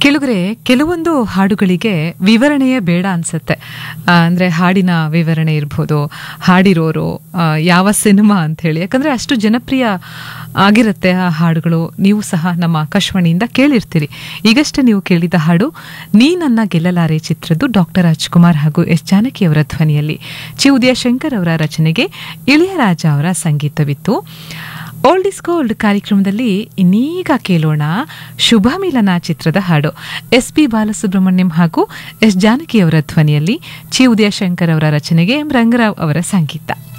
ಕೆಳಗರೆ ಕೆಲವೊಂದು ಹಾಡುಗಳಿಗೆ ವಿವರಣೆಯೇ ಬೇಡ ಅನ್ಸುತ್ತೆ ಆ, ಅಂದ್ರೆ ಹಾಡಿನ ವಿವರಣೆ ಇರ್ಬೋದು ಹಾಡಿರೋರು ಆ, ಯಾವ ಸಿನಿಮಾ ಅಂತ ಹೇಳಿ ಯಾಕಂದ್ರೆ ಅಷ್ಟು ಜನಪ್ರಿಯ ಆಗಿರುತ್ತೆ ಆ ಹಾಡುಗಳು ನೀವು ಸಹ ನಮ್ಮ ಆಕಾಶವಾಣಿಯಿಂದ ಕೇಳಿರ್ತೀರಿ ಈಗಷ್ಟೇ ನೀವು ಕೇಳಿದ ಹಾಡು ನೀ ನನ್ನ ಗೆಲ್ಲಲಾರೆ ಚಿತ್ರದ್ದು ಡಾಕ್ಟರ್ ರಾಜ್ಕುಮಾರ್ ಹಾಗೂ ಎಸ್ ಜಾನಕಿ ಅವರ ಧ್ವನಿಯಲ್ಲಿ ಚಿ ಉದಯ ಶಂಕರ್ ಅವರ ರಚನೆಗೆ ಇಳಿಯರಾಜ ಅವರ ಸಂಗೀತವಿತ್ತು ಓಲ್ಡ್ ಇಸ್ ಗೋಲ್ಡ್ ಕಾರ್ಯಕ್ರಮದಲ್ಲಿ ಇನ್ನೀಗ ಕೇಳೋಣ ಶುಭ ಮಿಲನ ಚಿತ್ರದ ಹಾಡು ಎಸ್ ಪಿ ಬಾಲಸುಬ್ರಹ್ಮಣ್ಯಂ ಹಾಗೂ ಎಸ್ ಜಾನಕಿ ಅವರ ಧ್ವನಿಯಲ್ಲಿ ಚಿ ಉದಯ ಶಂಕರ್ ಅವರ ರಚನೆಗೆ ಎಂ ರಂಗರಾವ್ ಅವರ ಸಂಗೀತ